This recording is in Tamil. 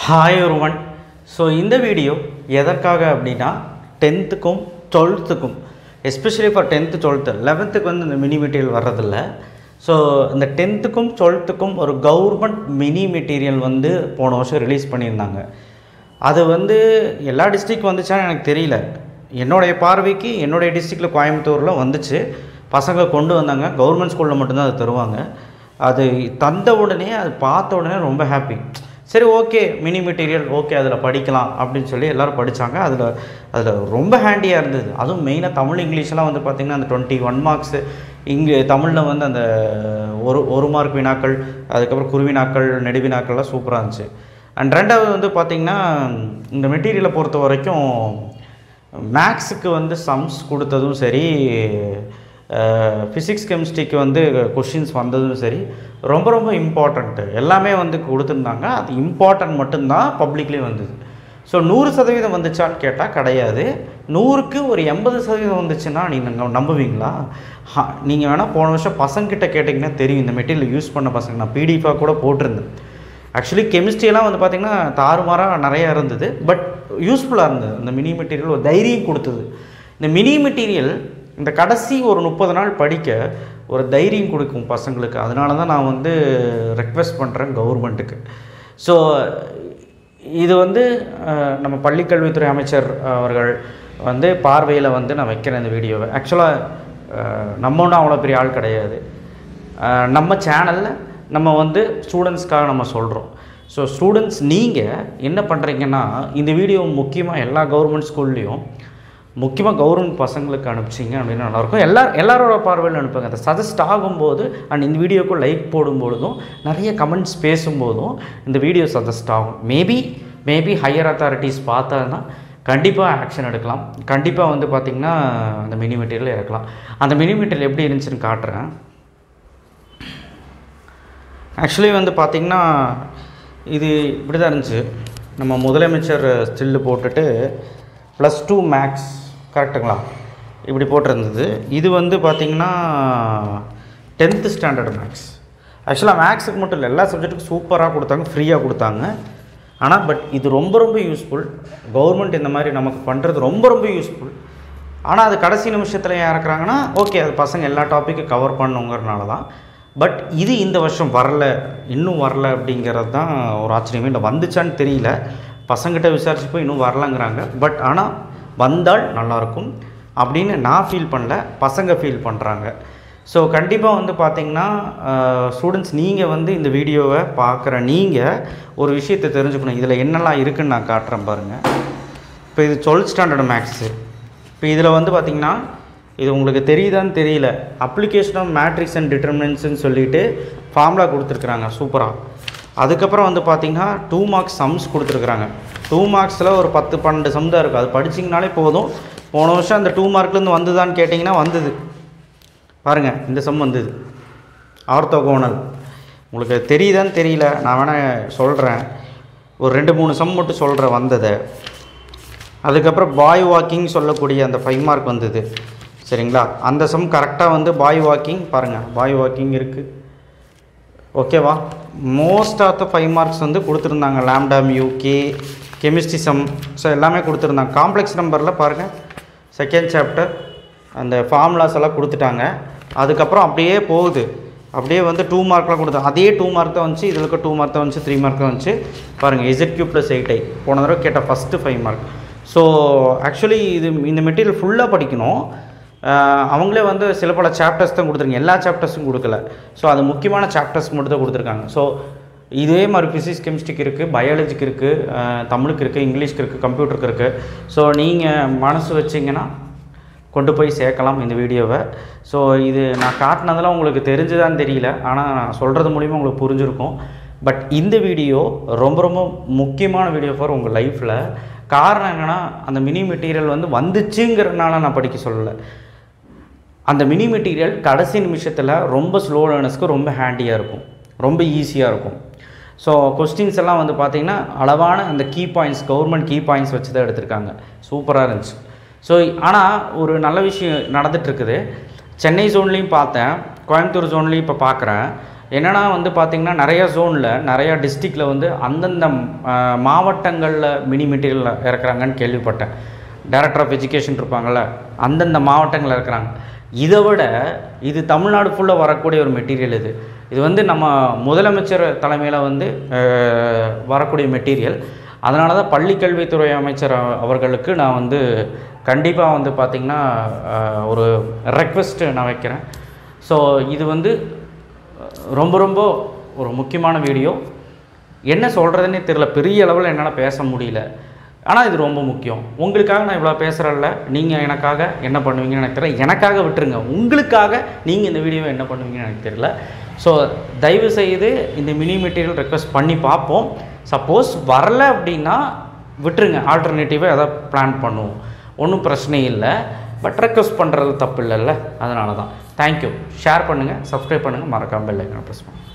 ஹாய் ஒருவன் ஸோ இந்த வீடியோ எதற்காக அப்படின்னா டென்த்துக்கும் டுவெல்த்துக்கும் எஸ்பெஷலி ஃபார் டென்த்து டுவெல்த்து லெவன்த்துக்கு வந்து இந்த மினி மெட்டீரியல் வர்றதில்ல ஸோ இந்த டென்த்துக்கும் டுவெல்த்துக்கும் ஒரு கவர்மெண்ட் மினி மெட்டீரியல் வந்து போன வருஷம் ரிலீஸ் பண்ணியிருந்தாங்க அது வந்து எல்லா டிஸ்ட்ரிக் வந்துச்சான்னு எனக்கு தெரியல என்னுடைய பார்வைக்கு என்னுடைய டிஸ்ட்ரிக்டில் கோயம்புத்தூரில் வந்துச்சு பசங்க கொண்டு வந்தாங்க கவர்மெண்ட் ஸ்கூலில் மட்டும்தான் அது தருவாங்க அது தந்த உடனே அது பார்த்த உடனே ரொம்ப ஹாப்பி சரி ஓகே மினி மெட்டீரியல் ஓகே அதில் படிக்கலாம் அப்படின்னு சொல்லி எல்லோரும் படித்தாங்க அதில் அதில் ரொம்ப ஹேண்டியாக இருந்தது அதுவும் மெயினாக தமிழ் இங்கிலீஷ்லாம் வந்து பார்த்திங்கன்னா அந்த டுவெண்ட்டி ஒன் மார்க்ஸு இங்கே தமிழில் வந்து அந்த ஒரு ஒரு மார்க் வினாக்கள் அதுக்கப்புறம் குருவினாக்கள் நெடுவினாக்கள்லாம் சூப்பராக இருந்துச்சு அண்ட் ரெண்டாவது வந்து பார்த்திங்கன்னா இந்த மெட்டீரியலை பொறுத்த வரைக்கும் மேக்ஸுக்கு வந்து சம்ஸ் கொடுத்ததும் சரி ஃபிசிக்ஸ் கெமிஸ்ட்ரிக்கு வந்து கொஷின்ஸ் வந்ததும் சரி ரொம்ப ரொம்ப இம்பார்ட்டண்ட்டு எல்லாமே வந்து கொடுத்துருந்தாங்க அது இம்பார்ட்டன்ட் மட்டும்தான் பப்ளிக்லேயே வந்தது ஸோ நூறு சதவீதம் வந்துச்சான்னு கேட்டால் கிடையாது நூறுக்கு ஒரு எண்பது சதவீதம் வந்துச்சுன்னா நீங்கள் நம்புவீங்களா நீங்கள் வேணால் போன வருஷம் பசங்கிட்ட கேட்டிங்கன்னா தெரியும் இந்த மெட்டீரியல் யூஸ் பண்ண பசங்க நான் பிடிஎஃபாக கூட போட்டிருந்தேன் ஆக்சுவலி கெமிஸ்ட்ரியெல்லாம் வந்து பார்த்திங்கன்னா தாறுமாறாக நிறையா இருந்தது பட் யூஸ்ஃபுல்லாக இருந்தது இந்த மினி மெட்டீரியல் ஒரு தைரியம் கொடுத்தது இந்த மினி மெட்டீரியல் இந்த கடைசி ஒரு முப்பது நாள் படிக்க ஒரு தைரியம் கொடுக்கும் பசங்களுக்கு அதனால தான் நான் வந்து ரெக்வெஸ்ட் பண்ணுறேன் கவர்மெண்ட்டுக்கு ஸோ இது வந்து அஹ், நம்ம பள்ளிக்கல்வித்துறை அமைச்சர் அவர்கள் வந்து பார்வையில் வந்து நான் வைக்கிறேன் இந்த வீடியோவை ஆக்சுவலாக நம்ம ஒன்றும் அவ்வளோ பெரிய ஆள் கிடையாது அஹ், நம்ம சேனலில் நம்ம வந்து ஸ்டூடெண்ட்ஸ்க்காக நம்ம சொல்கிறோம் ஸோ ஸ்டூடெண்ட்ஸ் நீங்கள் என்ன பண்ணுறீங்கன்னா இந்த வீடியோ முக்கியமாக எல்லா கவர்மெண்ட் ஸ்கூல்லேயும் முக்கியமாக கவர்மெண்ட் பசங்களுக்கு அனுப்பிச்சிங்க அப்படின்னு நல்லாயிருக்கும் எல்லா எல்லாரோட பார்வையில் அனுப்புங்க அதை சஜஸ்ட் ஆகும்போது அண்ட் இந்த வீடியோக்கு லைக் போடும்பொழுதும் நிறைய கமெண்ட்ஸ் பேசும்போதும் இந்த வீடியோ சஜஸ்ட் ஆகும் மேபி மேபி ஹையர் அத்தாரிட்டிஸ் பார்த்தாங்கன்னா கண்டிப்பாக ஆக்ஷன் எடுக்கலாம் கண்டிப்பாக வந்து பார்த்திங்கன்னா அந்த மினி மெட்டீரியல் இறக்கலாம் அந்த மினி மெட்டீரியல் எப்படி இருந்துச்சுன்னு காட்டுறேன் ஆக்சுவலி வந்து பார்த்திங்கன்னா இது இப்படி தான் இருந்துச்சு நம்ம முதலமைச்சர் ஸ்டில்லு போட்டுட்டு ப்ளஸ் டூ மேக்ஸ் கரெக்டுங்களா இப்படி போட்டிருந்தது இது வந்து பார்த்திங்கன்னா டென்த்து ஸ்டாண்டர்ட் மேக்ஸ் ஆக்சுவலாக மேக்ஸுக்கு மட்டும் இல்லை எல்லா சப்ஜெக்ட்டுக்கும் சூப்பராக கொடுத்தாங்க ஃப்ரீயாக கொடுத்தாங்க ஆனால் பட் இது ரொம்ப ரொம்ப யூஸ்ஃபுல் கவர்மெண்ட் இந்த மாதிரி நமக்கு பண்ணுறது ரொம்ப ரொம்ப யூஸ்ஃபுல் ஆனால் அது கடைசி நிமிஷத்தில் ஏன் இறக்குறாங்கன்னா ஓகே அது பசங்க எல்லா டாப்பிக்கும் கவர் பண்ணுங்கிறனால தான் பட் இது இந்த வருஷம் வரல இன்னும் வரல அப்படிங்கிறது தான் ஒரு ஆச்சரியமே இல்லை வந்துச்சான்னு தெரியல பசங்கிட்ட விசாரிச்சப்போ இன்னும் வரலங்கிறாங்க பட் ஆனால் வந்தால் நல்லாயிருக்கும் அப்படின்னு நான் ஃபீல் பண்ணல பசங்க ஃபீல் பண்ணுறாங்க ஸோ கண்டிப்பாக வந்து பார்த்திங்கன்னா ஸ்டூடெண்ட்ஸ் நீங்கள் வந்து இந்த வீடியோவை பார்க்குற நீங்கள் ஒரு விஷயத்தை தெரிஞ்சுக்கணும் இதில் என்னெல்லாம் இருக்குன்னு நான் காட்டுறேன் பாருங்கள் இப்போ இது டுவெல்த் ஸ்டாண்டர்ட் மேக்ஸு இப்போ இதில் வந்து பார்த்திங்கன்னா இது உங்களுக்கு தெரியுதான்னு தெரியல அப்ளிகேஷன் ஆஃப் மேட்ரிக்ஸ் அண்ட் டிட்டர்மினன்ஸ்னு சொல்லிட்டு ஃபார்முலா கொடுத்துருக்குறாங்க சூப்பராக அதுக்கப்புறம் வந்து பார்த்திங்கன்னா டூ மார்க்ஸ் சம்ஸ் கொடுத்துருக்குறாங்க டூ மார்க்ஸில் ஒரு பத்து பன்னெண்டு சம் தான் இருக்குது அது படிச்சிங்கனாலே போதும் போன வருஷம் அந்த டூ மார்க்லேருந்து வந்ததான்னு கேட்டிங்கன்னா வந்தது பாருங்கள் இந்த சம் வந்தது ஆர்த்தோகோனல் உங்களுக்கு தெரியுதான்னு தெரியல நான் வேணால் சொல்கிறேன் ஒரு ரெண்டு மூணு சம் மட்டும் சொல்கிறேன் வந்ததை அதுக்கப்புறம் பாய் வாக்கிங் சொல்லக்கூடிய அந்த ஃபைவ் மார்க் வந்தது சரிங்களா அந்த சம் கரெக்டாக வந்து பாய் வாக்கிங் பாருங்கள் பாய் வாக்கிங் இருக்குது ஓகேவா most of the five marks வந்து கொடுத்துருந்தாங்க lambda mu K chemistry sum so எல்லாமே கொடுத்துருந்தாங்க காம்ப்ளெக்ஸ் நம்பரில் பாருங்கள் செகண்ட் சாப்டர் அந்த ஃபார்முலாஸ் எல்லாம் கொடுத்துட்டாங்க அதுக்கப்புறம் அப்படியே போகுது அப்படியே வந்து டூ மார்க்லாம் கொடுத்தாங்க அதே டூ மார்க் தான் வந்துச்சு இதில் இருக்க டூ மார்க் தான் வந்துச்சு த்ரீ மார்க் தான் வந்துச்சு பாருங்கள் Z Q plus eight I போன தடவை கேட்ட first five mark so actually இது இந்த மெட்டீரியல் ஃபுல்லாக படிக்கணும் ஆஹ் அவங்களே வந்து சில பல சாப்டர்ஸ் தான் கொடுத்துருங்க எல்லா சாப்டர்ஸும் கொடுக்கல ஸோ அது முக்கியமான சாப்டர்ஸ் மட்டும் தான் கொடுத்துருக்காங்க ஸோ இதே மாதிரி ஃபிசிக்ஸ் கெமிஸ்ட்ரிக்கு இருக்குது பயாலஜிக்கு இருக்குது தமிழுக்கு இருக்குது இங்கிலீஷ்க்கு இருக்குது கம்ப்யூட்டருக்கு இருக்குது ஸோ நீங்கள் மனசு வச்சிங்கன்னா கொண்டு போய் சேர்க்கலாம் இந்த வீடியோவை ஸோ இது நான் காட்டினதெல்லாம் உங்களுக்கு தெரிஞ்சுதான்னு தெரியல ஆனால் நான் சொல்கிறது மூலிமா உங்களுக்கு புரிஞ்சிருக்கும் பட் இந்த வீடியோ ரொம்ப ரொம்ப முக்கியமான வீடியோ ஃபார் உங்கள் லைஃப்பில் காரணம் என்னென்னா அந்த மினி மெட்டீரியல் வந்து வந்துச்சுங்கிறதுனால நான் படிக்க சொல்லலை அந்த மினி மெட்டீரியல் கடைசி நிமிஷத்தில் ரொம்ப ஸ்லோ லேர்னர்ஸ்க்கு ரொம்ப ஹேண்டியாக இருக்கும் ரொம்ப ஈஸியாக இருக்கும் ஸோ கொஸ்டின்ஸ் எல்லாம் வந்து பார்த்திங்கன்னா அளவான அந்த key points government key points வச்சு தான் எடுத்திருக்காங்க சூப்பராக இருந்துச்சு ஸோ ஆனால் ஒரு நல்ல விஷயம் நடந்துகிட்ருக்குது சென்னை ஜோன்லேயும் பார்த்தேன் கோயம்புத்தூர் ஜோன்லேயும் இப்போ பார்க்குறேன் என்னன்னா வந்து பார்த்திங்கன்னா நிறைய ஜோனில் நிறைய டிஸ்ட்ரிக்டில் வந்து அந்தந்த மாவட்டங்களில் மினி மெட்டீரியல் இறக்குறாங்கன்னு கேள்விப்பட்டேன் டைரக்டர் ஆஃப் எஜுகேஷன் இருப்பாங்கள்ல அந்தந்த மாவட்டங்களில் இருக்கிறாங்க இதை விட இது தமிழ்நாடு ஃபுல்லாக வரக்கூடிய ஒரு மெட்டீரியல் இது இது வந்து நம்ம முதலமைச்சர் தலைமையில் வந்து அஹ், வரக்கூடிய மெட்டீரியல் அதனால தான் பள்ளிக்கல்வித்துறை அமைச்சர் அவ- அவர்களுக்கு நான் வந்து கண்டிப்பாக வந்து பார்த்திங்கன்னா அஹ், ஒரு ரெக்வெஸ்ட்டு நான் வைக்கிறேன் ஸோ இது வந்து ரொம்ப ரொம்ப ஒரு முக்கியமான வீடியோ என்ன சொல்கிறதுனே தெரில பெரிய அளவில் என்னால் பேச முடியல ஆனால் இது ரொம்ப முக்கியம் உங்களுக்காக நான் இவ்வளோ பேசுகிறல்ல நீங்கள் எனக்காக என்ன பண்ணுவீங்கன்னு எனக்கு தெரியல எனக்காக விட்டுருங்க உங்களுக்காக நீங்கள் இந்த வீடியோவை என்ன பண்ணுவீங்கன்னு எனக்கு தெரியல ஸோ தயவு செய்து இந்த மினி மெட்டீரியல் ரெக்வஸ்ட் பண்ணி பார்ப்போம் சப்போஸ் வரல அப்படின்னா விட்டுருங்க ஆல்டர்னேட்டிவாக எதாவது பிளான் பண்ணுவோம் ஒன்றும் பிரச்சனை இல்லை பட் ரெக்வஸ்ட் பண்ணுறது தப்பு இல்லைல்ல அதனால தான் தேங்க்யூ ஷேர் பண்ணுங்கள் சப்ஸ்கிரைப் பண்ணுங்கள் மறக்காமல் பெல் ஐக்கனை ப்ரெஸ் பண்ணுங்கள்